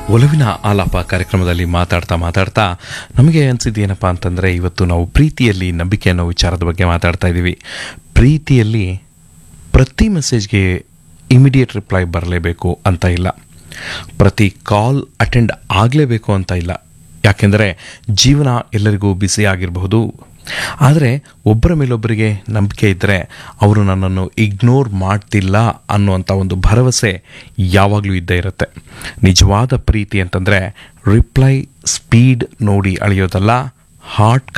ಒಲವಿನ ಆಲಾಪ ಕಾರ್ಯಕ್ರಮದಲ್ಲಿ ಮಾತಾಡ್ತಾ ಮಾತಾಡ್ತಾ ನಮಗೆ ಅನಿಸಿದ್ದು ಏನಪ್ಪ ಅಂತಂದರೆ ಇವತ್ತು ನಾವು ಪ್ರೀತಿಯಲ್ಲಿ ನಂಬಿಕೆ ಅನ್ನೋ ವಿಚಾರದ ಬಗ್ಗೆ ಮಾತಾಡ್ತಾ ಇದ್ದೀವಿ ಪ್ರೀತಿಯಲ್ಲಿ ಪ್ರತಿ ಮೆಸೇಜ್ಗೆ ಇಮಿಡಿಯೇಟ್ ರಿಪ್ಲೈ ಬರಲೇಬೇಕು ಅಂತ ಇಲ್ಲ ಪ್ರತಿ ಕಾಲ್ ಅಟೆಂಡ್ ಆಗಲೇಬೇಕು ಅಂತ ಇಲ್ಲ ಯಾಕೆಂದರೆ ಜೀವನ ಎಲ್ಲರಿಗೂ ಬ್ಯುಸಿ ಆಗಿರಬಹುದು ಆದರೆ ಒಬ್ಬರ ಮೇಲೊಬ್ಬರಿಗೆ ನಂಬಿಕೆ ಇದ್ದರೆ ಅವರು ನನ್ನನ್ನು ಇಗ್ನೋರ್ ಮಾಡ್ತಿಲ್ಲ ಅನ್ನುವಂಥ ಒಂದು ಭರವಸೆ ಯಾವಾಗಲೂ ಇದ್ದೇ ಇರುತ್ತೆ ನಿಜವಾದ ಪ್ರೀತಿ ಅಂತಂದರೆ ರಿಪ್ಲೈ ಸ್ಪೀಡ್ ನೋಡಿ ಅಳೆಯೋದಲ್ಲ ಹಾರ್ಟ್